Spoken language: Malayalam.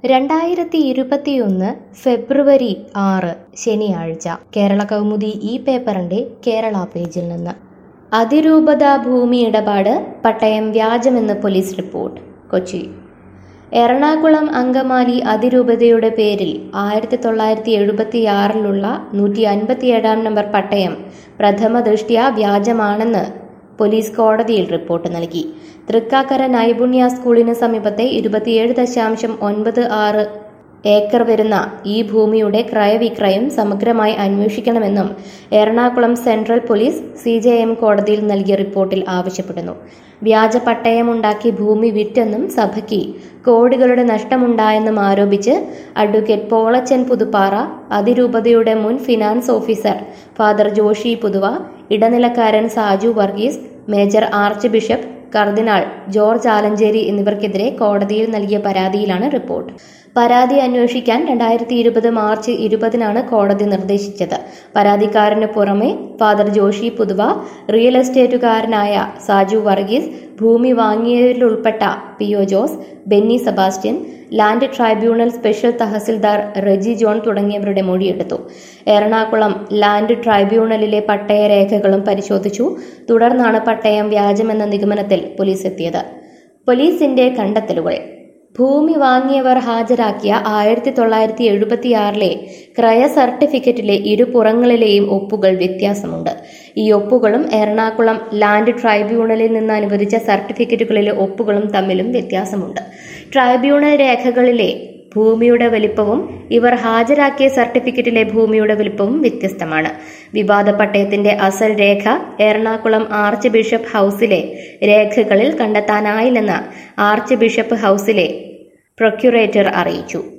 രണ്ടായിരത്തി ഇരുപത്തിയൊന്ന് ഫെബ്രുവരി ആറ് ശനിയാഴ്ച കേരള കൗമുദി ഈ പേപ്പറിന്റെ കേരള പേജിൽ നിന്ന് അതിരൂപത ഭൂമി ഇടപാട് പട്ടയം വ്യാജമെന്ന് പോലീസ് റിപ്പോർട്ട് കൊച്ചി എറണാകുളം അങ്കമാലി അതിരൂപതയുടെ പേരിൽ ആയിരത്തി തൊള്ളായിരത്തി എഴുപത്തിയാറിലുള്ള നൂറ്റി അൻപത്തിയേഴാം നമ്പർ പട്ടയം പ്രഥമ ദൃഷ്ട്യാ വ്യാജമാണെന്ന് പോലീസ് കോടതിയിൽ റിപ്പോർട്ട് നൽകി തൃക്കാക്കര നൈപുണ്യ സ്കൂളിന് സമീപത്തെ ഇരുപത്തിയേഴ് ദശാംശം ഒൻപത് ആറ് ഏക്കർ വരുന്ന ഈ ഭൂമിയുടെ ക്രയവിക്രയം സമഗ്രമായി അന്വേഷിക്കണമെന്നും Ernakulam central police C J M കോടതിയിൽ നൽകിയ റിപ്പോർട്ടിൽ ആവശ്യപ്പെടുന്നു വ്യാജ പട്ടയമുണ്ടാക്കി ഭൂമി വിറ്റെന്നും സഭയ്ക്ക് കോടികളുടെ നഷ്ടമുണ്ടായെന്നും ആരോപിച്ച് അഡ്വക്കേറ്റ് പോളച്ചൻ പുതുപ്പാറ അതിരൂപതയുടെ മുൻ finance officer father Joshi Puthuva ഇടനിലക്കാരൻ Saju Varghese major archbishop cardinal George Alencherry എന്നിവർക്കെതിരെ കോടതിയിൽ നൽകിയ പരാതിയിലാണ് റിപ്പോർട്ട് പരാതി അന്വേഷിക്കാൻ രണ്ടായിരത്തി ഇരുപത് മാർച്ച് ഇരുപതിനാണ് കോടതി നിർദ്ദേശിച്ചത് പരാതിക്കാരന് പുറമെ ഫാദർ ജോഷി പുതുവ റിയൽ എസ്റ്റേറ്റുകാരനായ സാജു വർഗീസ് ഭൂമി വാങ്ങിയതിലുൾപ്പെട്ട P O Jose Benny Sebastian land tribunal special tahsildar Reji John തുടങ്ങിയവരുടെ മൊഴിയെടുത്തു എറണാകുളം ലാൻഡ് ട്രൈബ്യൂണലിലെ പട്ടയ രേഖകളും പരിശോധിച്ചു തുടർന്നാണ് പട്ടയം വ്യാജമെന്ന നിഗമനത്തിൽ പോലീസ് എത്തിയത് പോലീസിന്റെ കണ്ടെത്തലുകൾ ഭൂമി വാങ്ങിയവർ ഹാജരാക്കിയ ആയിരത്തി തൊള്ളായിരത്തി എഴുപത്തിയാറിലെ ക്രയ സർട്ടിഫിക്കറ്റിലെ ഇരുപുറങ്ങളിലെയും ഒപ്പുകൾ വ്യത്യാസമുണ്ട് ഈ ഒപ്പുകളും എറണാകുളം ലാൻഡ് ട്രൈബ്യൂണലിൽ നിന്ന് അനുവദിച്ച സർട്ടിഫിക്കറ്റുകളിലെ ഒപ്പുകളും തമ്മിലും വ്യത്യാസമുണ്ട് ട്രൈബ്യൂണൽ രേഖകളിലെ ഭൂമിയുടെ വലിപ്പവും ഇവർ ഹാജരാക്കിയ സർട്ടിഫിക്കറ്റിലെ ഭൂമിയുടെ വലിപ്പവും വ്യത്യസ്തമാണ് വിവാദ പട്ടയത്തിന്റെ അസൽ രേഖ എറണാകുളം ആർച്ച് ബിഷപ്പ് ഹൌസിലെ രേഖകളിൽ കണ്ടെത്താനായില്ലെന്ന് ആർച്ച് ബിഷപ്പ് ഹൌസിലെ പ്രൊക്യുറേറ്റർ അറിയിച്ചു